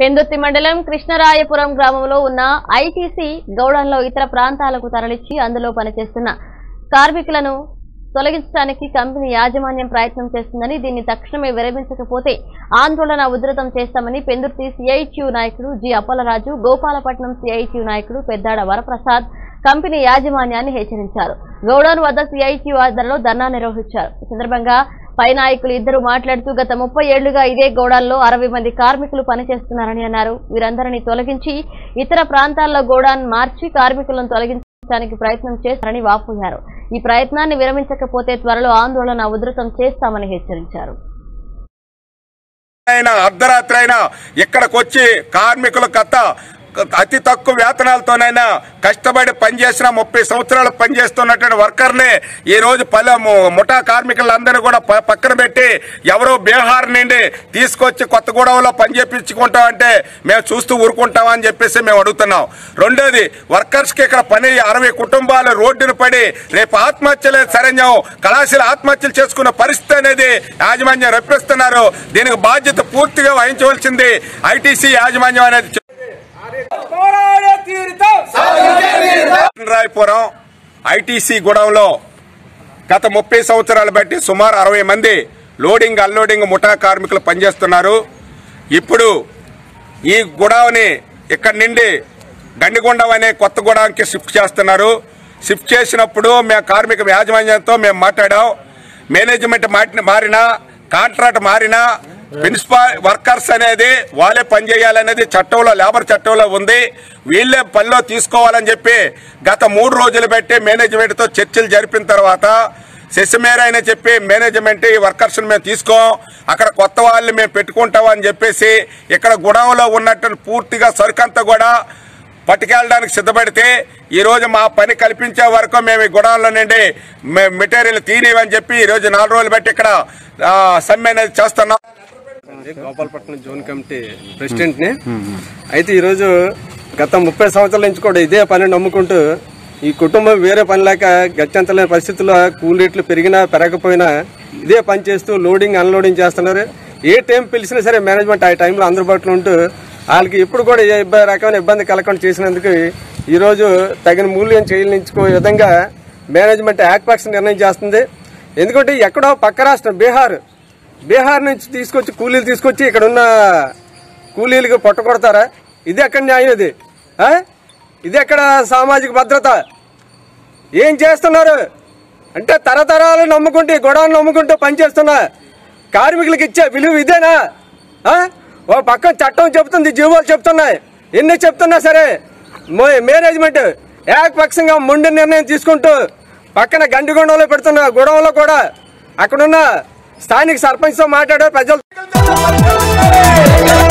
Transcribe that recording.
పెందుర్తి మండలం కృష్ణరాయపురం గ్రామంలో ఉన్న ఐటీసీ గౌడంలో ఇతర ప్రాంతాలకు తరలించి అందులో పనిచేస్తున్న కార్మికులను తొలగించడానికి కంపెనీ యాజమాన్యం ప్రయత్నం చేస్తుందని దీన్ని తక్షణమే విరమించకపోతే ఆందోళన ఉధృతం చేస్తామని పెందుర్తి సిఐటియు నాయకుడు జి అప్పలరాజు గోపాలపట్నం సిఐటియు నాయకుడు పెద్దాడ వరప్రసాద్ కంపెనీ యాజమాన్యాన్ని హెచ్చరించారు గౌడౌన్ వద్ద సిఐటియు ఆధ్వర్యంలో ధర్నా నిర్వహించారు ఈ సందర్భంగా పై నాయకులు ఇద్దరు మాట్లాడుతూ గత ముప్పై ఏళ్లుగా ఇదే గోడాల్లో అరవై మంది కార్మికులు పనిచేస్తున్నారని అన్నారు వీరందరినీ తొలగించి ఇతర ప్రాంతాల్లో గోడాన్ మార్చి కార్మికులను తొలగించడానికి ప్రయత్నం చేస్తారని వాపోయారు ఈ ప్రయత్నాన్ని విరమించకపోతే త్వరలో ఆందోళన ఉధృతం చేస్తామని హెచ్చరించారు అయినా అర్ధరాత్రి అయినా ఇక్కడికి వచ్చి కార్మికుల కథ అతి తక్కువ వేతనాలతోనైనా కష్టపడి పనిచేసిన ముప్పై సంవత్సరాలు పనిచేస్తున్నటువంటి వర్కర్ని ఈ రోజు పల్లె ము- ముఠా కార్మికులందరినీ కూడా ప- పక్కన పెట్టి ఎవరో బీహార్ నుండి తీసుకొచ్చి కొత్తగూడెంలో పని చేపించుకుంటామంటే మేము చూస్తూ ఊరుకుంటామని చెప్పేసి మేము అడుగుతున్నాం రెండోది వర్కర్స్ కి ఇక్కడ పని అరవై కుటుంబాలు రోడ్డున పడి రేపు ఆత్మహత్యలే సరైన కళాశాల ఆత్మహత్యలు చేసుకున్న పరిస్థితి అనేది యాజమాన్యం రప్పిస్తున్నారు దీనికి బాధ్యత పూర్తిగా వహించవలసింది ఐటీసీ యాజమాన్యం అనేది పోరాడే తీరుతాం రాయపురం ఐటీసీ గూడెంలో గత ముప్పై సంవత్సరాలు బట్టి సుమారు అరవై మంది లోడింగ్ అన్లోడింగ్ ముఠా కార్మికులు పనిచేస్తున్నారు ఇప్పుడు ఈ గుడావని ఇక్కడి నుండి గండిగొండం అనే కొత్త గుడాంకి షిఫ్ట్ చేస్తున్నారు షిఫ్ట్ చేసినప్పుడు మేము కార్మిక యాజమాన్యంతో మేము మాట్లాడాం మేనేజ్మెంట్ మాటి- మారినా కాంట్రాక్ట్ మారినా ప్రిన్సిపాల్ వర్కర్స్ అనేది వాళ్ళే పనిచేయాలనేది చట్టంలో లేబర్ చట్టంలో ఉంది వీళ్ళే పనిలో తీసుకోవాలని చెప్పి గత మూడు రోజులు పెట్టి మేనేజ్మెంట్ తో చర్చలు జరిపిన తర్వాత శశిమేర అని చెప్పి మేనేజ్మెంట్ ఈ వర్కర్స్ మేము తీసుకోం అక్కడ కొత్త వాళ్ళని మేము పెట్టుకుంటాం అని చెప్పేసి ఇక్కడ గుడంలో ఉన్నట్టు పూర్తిగా సరుకంతా కూడా పట్టుకెళ్ళడానికి సిద్ధపడితే ఈ రోజు మా పని కల్పించే వరకు మేము ఈ గుడంలో నుండి మే- మెటీరియల్ తీనివని చెప్పి ఈ రోజు నాలుగు రోజులు బట్టి ఇక్కడ ఆ, సమ్మె అనేది చేస్తున్నాం గోపాలపట్నం జోన్ కమిటీ ప్రెసిడెంట్ ని అయితే ఈరోజు గత ముప్పై సంవత్సరాల నుంచి కూడా ఇదే పని నమ్ముకుంటూ ఈ కుటుంబం వేరే పని లేక గత్యంతలేని పరిస్థితుల్లో కూల్ రేట్లు పెరిగినా పెరగకపోయినా ఇదే పని చేస్తూ లోడింగ్ అన్లోడింగ్ చేస్తున్నారు ఏ టైం పిలిచినా సరే మేనేజ్మెంట్ ఆ టైంలో అందుబాటులో ఉంటూ వాళ్ళకి ఎప్పుడు కూడా ఏ ఇబ్బ- రకమైన ఇబ్బంది కలగకుండా చేసినందుకు ఈరోజు తగిన మూల్యం చెల్లించుకో విధంగా మేనేజ్మెంట్ యాక్పాక్స్ నిర్ణయం చేస్తుంది ఎందుకంటే ఎక్కడో పక్క రాష్ట్రం బీహార్ బీహార్ నుంచి తీసుకొచ్చి కూలీలు తీసుకొచ్చి ఇక్కడ ఉన్న కూలీలకు పొట్ట కొడతారా ఇది ఎక్కడ న్యాయం ఇది ఆ? ఇది ఎక్కడ సామాజిక భద్రత ఏం చేస్తున్నారు అంటే తరతరాలు నమ్ముకుంటే గొడవలు నమ్ముకుంటూ పనిచేస్తున్న కార్మికులకు ఇచ్చే విలువ ఇదేనా ఆ? ఓ పక్కన చట్టం చెప్తుంది జీవోలు చెప్తున్నాయి ఎన్ని చెప్తున్నా సరే మో- మేనేజ్మెంట్ ఏకపక్షంగా మొండి నిర్ణయం తీసుకుంటూ పక్కన గండిగొండంలో పెడుతున్న గొడవలో కూడా అక్కడున్న స్థానిక సర్పంచ్తో మాట్లాడారు ప్రజలు